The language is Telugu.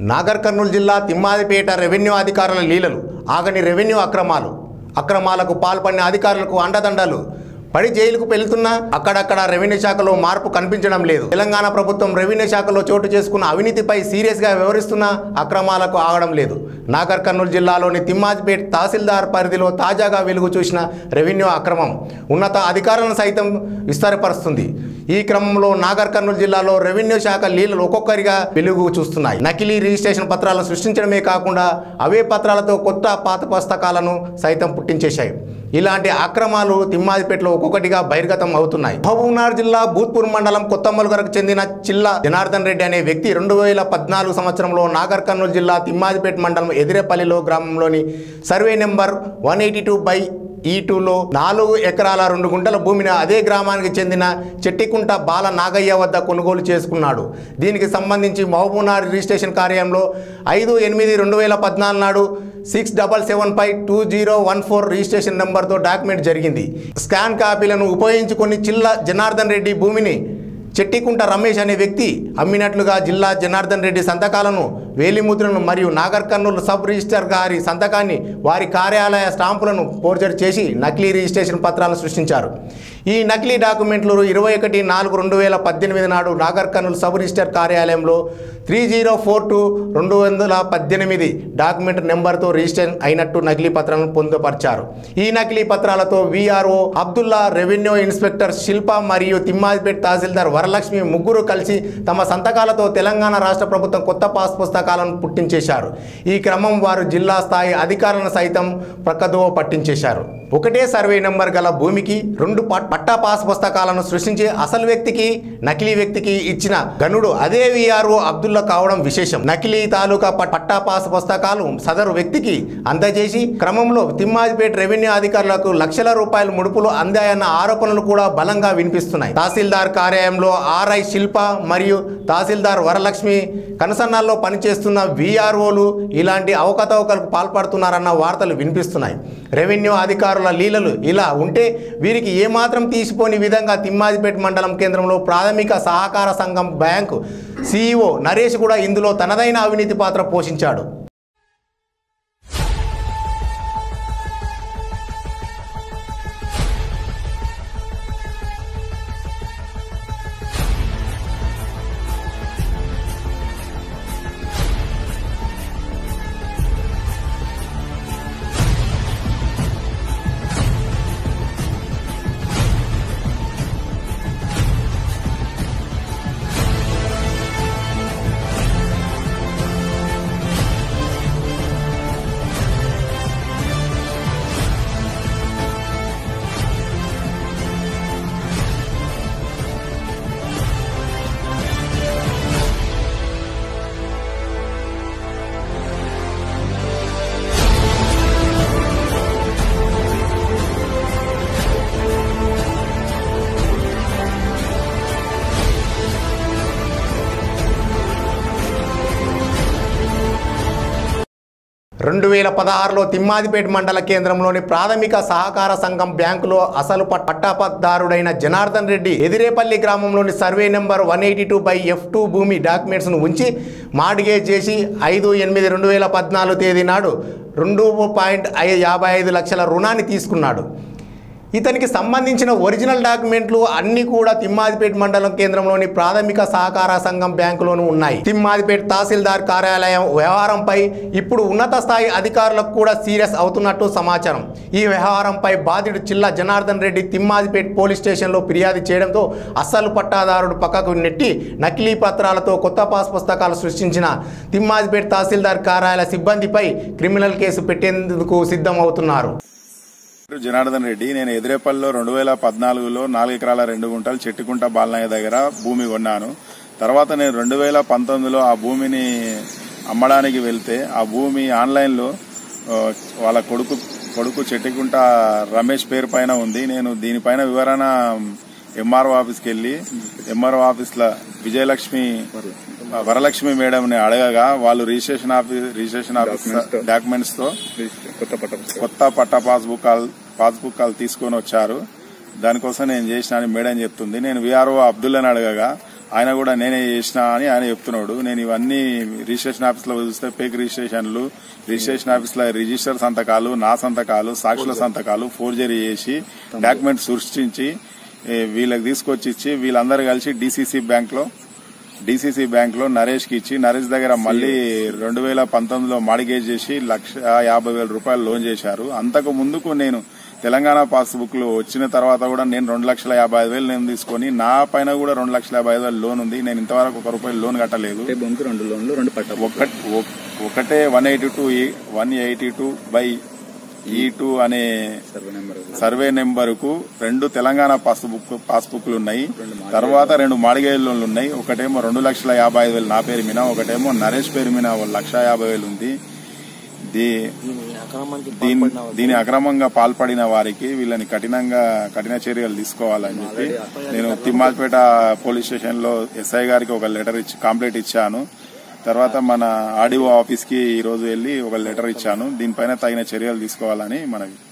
నాగర్ కర్నూలు జిల్లా తిమ్మాదిపేట రెవెన్యూ అధికారుల లీలలు ఆగని రెవెన్యూ అక్రమాలు అక్రమాలకు పాల్పడిన అధికారులకు అండదండలు పడి జైలుకు వెళ్తున్నా అక్కడక్కడ రెవెన్యూ శాఖలో మార్పు కనిపించడం లేదు తెలంగాణ ప్రభుత్వం రెవెన్యూ శాఖలో చోటు చేసుకున్న అవినీతిపై సీరియస్గా వ్యవహరిస్తున్న అక్రమాలకు ఆగడం లేదు నాగర్ కర్నూలు జిల్లాలోని తిమ్మాజిపేట్ తహసీల్దార్ పరిధిలో తాజాగా వెలుగు చూసిన రెవెన్యూ అక్రమం ఉన్నత అధికారులను సైతం విస్తరపరుస్తుంది ఈ క్రమంలో నాగర్ కర్నూలు జిల్లాలో రెవెన్యూ శాఖ లీలలు ఒక్కొక్కరిగా వెలుగు చూస్తున్నాయి నకిలీ రిజిస్ట్రేషన్ పత్రాలను సృష్టించడమే కాకుండా అవే పత్రాలతో కొత్త పాత పుస్తకాలను సైతం పుట్టించేశాయి ఇలాంటి అక్రమాలు తిమ్మాదిపేటలో ఒక్కొక్కటిగా బహిర్గతం అవుతున్నాయి మహబూబ్నగర్ జిల్లా భూత్పూర్ మండలం కొత్తమలుగరకు చెందిన చిల్ల జనార్దన్ రెడ్డి అనే వ్యక్తి రెండు వేల పద్నాలుగు సంవత్సరంలో నాగర్ కర్నూలు జిల్లా తిమ్మాదిపేట మండలం ఎదిరేపల్లిలో గ్రామంలోని survey number one eighty two by E టూలో నాలుగు ఎకరాల రెండు గుంటల భూమిని అదే గ్రామానికి చెందిన చెట్టికుంట బాల నాగయ్య వద్ద కొనుగోలు చేసుకున్నాడు దీనికి సంబంధించి మహబూబ్నగర్ రిజిస్ట్రేషన్ కార్యాలయంలో ఐదు ఎనిమిది రెండు వేల పద్నాలుగు నాడు six double seven five two zero one four registration నెంబర్తో డాక్యుమెంట్ జరిగింది స్కాన్ కాపీలను ఉపయోగించుకొని చిల్ల జనార్దన్ రెడ్డి భూమిని చెట్టికుంట రమేష్ అనే వ్యక్తి అమ్మినట్లుగా జిల్లా జనార్దన్ రెడ్డి సంతకాలను వేలిముద్రను మరియు నాగర్ కర్నూలు సబ్ రిజిస్టర్ గారి సంతకాన్ని వారి కార్యాలయ స్టాంపులను ఫోర్జరీ చేసి నకిలీ రిజిస్ట్రేషన్ పత్రాలను సృష్టించారు ఈ నకిలీ డాక్యుమెంట్లు ఇరవై ఒకటి నాలుగు రెండు వేల పద్దెనిమిది నాడు నాగర్ కర్నూలు సబ్ రిజిస్టర్ కార్యాలయంలో త్రీ జీరో ఫోర్ టూ రెండు వందల పద్దెనిమిది డాక్యుమెంట్ నెంబర్తో రిజిస్టర్ అయినట్టు నకిలీ పత్రాలను పొందుపరిచారు ఈ నకిలీ పత్రాలతో VRO Abdulla revenue inspector Shilpa మరియు తిమ్మాదిపేట తహసీల్దార్ వరలక్ష్మి ముగ్గురు కలిసి తమ సంతకాలతో తెలంగాణ రాష్ట్ర ప్రభుత్వం కొత్త పాస్ పుస్తకాలను పుట్టించేశారు ఈ క్రమం వారు జిల్లా స్థాయి అధికారులను సైతం ప్రక్కదోవ పట్టించేశారు ఒకటే సర్వే నెంబర్ గల భూమికి రెండు పట్- పట్టా పాస్ పుస్తకాలను సృష్టించి అసలు వ్యక్తికి నకిలీ వ్యక్తికి ఇచ్చిన గనుడు అదే విఆర్ఓ అబ్దుల్లా కావడం విశేషం నకిలీ తాలూకా పట్- పట్టా పాస్ పుస్తకాలు సదరు వ్యక్తికి అందజేసి క్రమంలో తిమ్మాజిపేట రెవెన్యూ అధికారులకు లక్షల రూపాయల ముడుపులు అందాయన్న ఆరోపణలు కూడా బలంగా వినిపిస్తున్నాయి తహసీల్దార్ కార్యాలయంలో ఆర్ఐ శిల్ప మరియు తహసీల్దార్ వరలక్ష్మి కనసన్నాల్లో పనిచేస్తున్న విఆర్ఓలు ఇలాంటి అవకతవకలకు పాల్పడుతున్నారన్న వార్తలు వినిపిస్తున్నాయి రెవెన్యూ అధికారుల లీలలు ఇలా ఉంటే వీరికి ఏమాత్రం తీసిపోని విధంగా తిమ్మాజిపేట మండలం కేంద్రంలో ప్రాథమిక సహకార సంఘం బ్యాంకు సీఈఓ నరేష్ కూడా ఇందులో తనదైన అవినీతి పాత్ర పోషించాడు రెండు వేల పదహారులో తిమ్మాదిపేట మండల కేంద్రంలోని ప్రాథమిక సహకార సంఘం బ్యాంకులో అసలు పట్- పట్టాపద్దారుడైన జనార్దన్ రెడ్డి ఎదిరేపల్లి గ్రామంలోని survey number one eighty two by F two భూమి డాక్యుమెంట్స్ను ఉంచి మార్టిగేజ్ చేసి ఐదు ఎనిమిది రెండు వేల పద్నాలుగు తేదీ నాడు రెండు పాయింట్ ఐ- యాభై ఐదు లక్షల రుణాన్ని తీసుకున్నాడు ఇతనికి సంబంధించిన ఒరిజినల్ డాక్యుమెంట్లు అన్ని కూడా తిమ్మాదిపేట మండలం కేంద్రంలోని ప్రాథమిక సహకార సంఘం బ్యాంకులోనూ ఉన్నాయి తిమ్మాదిపేట తహసీల్దార్ కార్యాలయం వ్యవహారంపై ఇప్పుడు ఉన్నత స్థాయి అధికారులకు కూడా సీరియస్ అవుతున్నట్టు సమాచారం ఈ వ్యవహారంపై బాధితుడు చిల్ల జనార్దన్ రెడ్డి తిమ్మాదిపేట పోలీస్ స్టేషన్లో ఫిర్యాదు చేయడంతో అస్సలు పట్టాదారుడు పక్కకు నెట్టి నకిలీ పత్రాలతో కొత్త పాస్ పుస్తకాలు సృష్టించిన తిమ్మాదిపేట తహసీల్దార్ కార్యాలయ సిబ్బందిపై క్రిమినల్ కేసు పెట్టేందుకు సిద్ధమవుతున్నారు పేరు జనార్దన్ రెడ్డి నేను ఎదిరేపల్లిలో రెండు వేల పద్నాలుగులో నాలుగు ఎకరాల రెండు గుంటలు చెట్టుకుంట బాలనయ్య దగ్గర భూమి కొన్నాను తర్వాత నేను రెండు వేల పంతొమ్మిదిలో ఆ భూమిని అమ్మడానికి వెళ్తే ఆ భూమి ఆన్లైన్లో ఆ, వాళ్ళ కొడుకు కొడుకు చెట్టుకుంట రమేష్ పేరు పైన ఉంది నేను దీనిపైన వివరణ ఎంఆర్ఓ ఆఫీస్కి వెళ్ళి ఎంఆర్ఓ ఆఫీస్లో విజయలక్ష్మి వరలక్ష్మి మేడంని అడగగా వాళ్ళు registration office registration office documents తో కొత్త పట్ట కొత్త పట్టా పాస్బుక్ పాస్బుక్ తీసుకొని వచ్చారు దానికోసం నేను చేసిన అని మేడం చెప్తుంది నేను విఆర్ఓ అబ్దుల్లాని అడగగా ఆయన కూడా నేనే చేసిన అని ఆయన చెప్తున్నాడు నేను ఇవన్నీ రిజిస్ట్రేషన్ ఆఫీస్ లో చూస్తే ఫేక్ రిజిస్ట్రేషన్లు రిజిస్ట్రేషన్ ఆఫీస్ లో రిజిస్టర్ సంతకాలు నా సంతకాలు సాక్షుల సంతకాలు ఫోర్జరీ చేసి డాక్యుమెంట్ సృష్టించి ఏ, వీళ్ళకి తీసుకొచ్చి ఇచ్చి వీళ్ళందరూ కలిసి డిసిసి బ్యాంక్ లో డిసిసి బ్యాంక్ లో నరేష్ కి ఇచ్చి నరేష్ దగ్గర మళ్ళీ రెండు వేల పంతొమ్మిదిలో మార్గేజ్ చేసి లక్ష యాభై వేల రూపాయలు లోన్ చేశారు అంతకు ముందుకు నేను తెలంగాణ పాస్బుక్ లో వచ్చిన తర్వాత కూడా నేను రెండు లక్షల యాభై ఐదు వేలు నేను తీసుకొని నా పైన కూడా రెండు లక్షల యాభై ఐదు వేలు లోన్ ఉంది నేను ఇంతవరకు ఒక రూపాయి లోన్ కట్టలేదు ఒకటే భూమికి రెండు లోన్లు రెండు పట్ట ఒకట్- ఒక్- ఒకటే one eighty two one eighty two by E two అనే సర్వే నెంబర్ సర్వే నెంబర్ కు రెండు తెలంగాణ పాస్బుక్ పాస్బుక్లు ఉన్నాయి తర్వాత రెండు మాడిగేజ్ లోన్లు ఉన్నాయి ఒకటేమో రెండు లక్షల యాభై ఐదు వేలు నా పేరు మీద ఒకటేమో నరేష్ పేరు మీద ఓ లక్ష యాభై వేలు ఉంది దీ- దీని దీని అక్రమంగా పాల్పడిన వారికి వీళ్ళని కఠినంగా కఠిన చర్యలు తీసుకోవాలని చెప్పి నేను తిమ్మాజ్పేట పోలీస్ స్టేషన్ లో ఎస్ఐ గారికి ఒక లెటర్ ఇచ్చి కంప్లైంట్ ఇచ్చాను తర్వాత మన ఆర్డీఓ ఆఫీస్ కి ఈ రోజు వెళ్లి ఒక లెటర్ ఇచ్చాను దీనిపైన తగిన చర్యలు తీసుకోవాలని మనవి